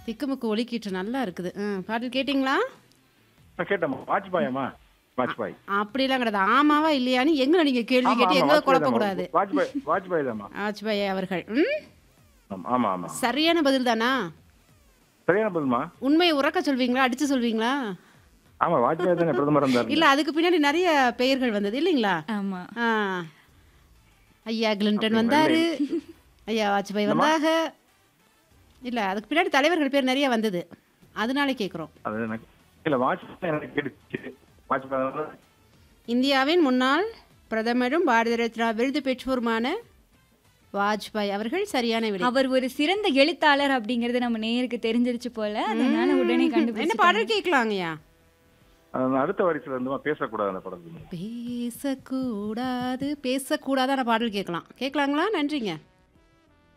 திக்குமுக்கு ஒலிக்கிட்டு நல்லா இருக்குது ம் பாடல் கேட்டிங்களா நான் கேட்டேம்மா வாஜ்பாயம்மா வாஜ்பாய் அப்படிலாம் கிடையாது ஆமாவா இல்லையான்னு எங்களை நீங்கள் கேள்வி ஆமா, கேட்டு ஆமா, எங்களை வாஜ்பாய் குழப்பக்கூடாது தாம்மா. வாஜ்பாய் வாஜ்பாய் தாம்மா வாஜ்பாய் அவர்கள் ம் ஆமா ஆமா ஆமா சரியான பதில் தானா சரியான பதில்மா உண்மையை உறக்க சொல்வீங்களா அடிச்சு சொல்வீங்களா ஆமா வாஜ்பாய் தானே பிரதமர் இருந்தாரு இல்ல அதுக்கு பின்னாடி நிறைய பெயர்கள் வந்தது இல்லைங்களா ஆமா ஆ ஐயா கிளின்டன் வந்தாரு ஐயா வாஜ்பாய் வந்தாக இல்ல அதுக்கு பின்னாடி தலைவர்கள் பேர் நிறைய வந்தது அதனால கேக்குறோம் அது எனக்கு இல்ல வாஜ்பாய் எனக்கு கேட்டுச்சு வாஜ்பாய் தான் இந்தியாவின் முன்னாள் பிரதமரும் பாரத ரத்னா விருது பெற்றோருமான வாஜ்பாய் அவர்கள் சரியான விடை அவர் ஒரு சிறந்த எழுத்தாளர் அப்படிங்கறது நம்ம நேருக்கு தெரிஞ்சிருச்சு போல அதனால உடனே என்ன கண்டுபிடிச்சு பாடல் கேட்கலாங்கய்யா அது அடுத்த வரிசையில இருந்துமா பேசக்கூடாது அந்த படத்துல பேசக்கூடாது பேசக்கூடாதான பாடல் கேட்கலாம் கேட்கலாங்களா நன்றிங்க